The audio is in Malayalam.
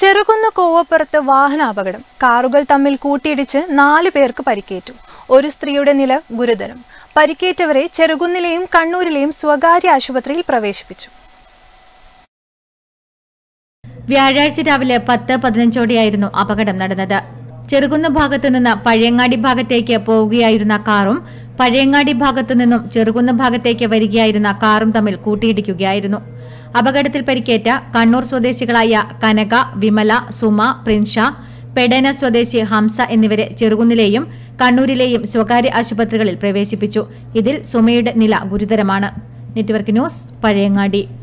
ചെറുകുന്ന് കോവപ്പുറത്ത് വാഹനാപകടം കാറുകൾ തമ്മിൽ കൂട്ടിയിടിച്ച് നാല് പേർക്ക് പരിക്കേറ്റു ഒരു സ്ത്രീയുടെ നില ഗുരുതരം പരിക്കേറ്റവരെ ചെറുകുന്നിലെയും കണ്ണൂരിലെയും സ്വകാര്യ ആശുപത്രിയിൽ പ്രവേശിപ്പിച്ചു വ്യാഴാഴ്ച രാവിലെ പത്ത് പതിനഞ്ചോടെയായിരുന്നു അപകടം നടന്നത് ചെറുകുന്ന് ഭാഗത്തു നിന്ന് പഴയങ്ങാടി ഭാഗത്തേക്ക് പോവുകയായിരുന്ന കാറും പഴയങ്ങാടി ഭാഗത്തു നിന്നും ചെറുകുന്ന് ഭാഗത്തേക്ക് വരികയായിരുന്ന കാറും തമ്മിൽ കൂട്ടിയിടിക്കുകയായിരുന്നു അപകടത്തിൽ പരിക്കേറ്റ കണ്ണൂർ സ്വദേശികളായ കനക വിമല സുമ പ്രിൻഷ പെടന സ്വദേശി ഹംസ എന്നിവരെ ചെറുകുന്നിലെയും കണ്ണൂരിലെയും സ്വകാര്യ ആശുപത്രികളിൽ പ്രവേശിപ്പിച്ചു ഇതിൽ സുമയുടെ നില ഗുരുതരമാണ് നെറ്റ്വർക്ക് ന്യൂസ് പഴയങ്ങാടി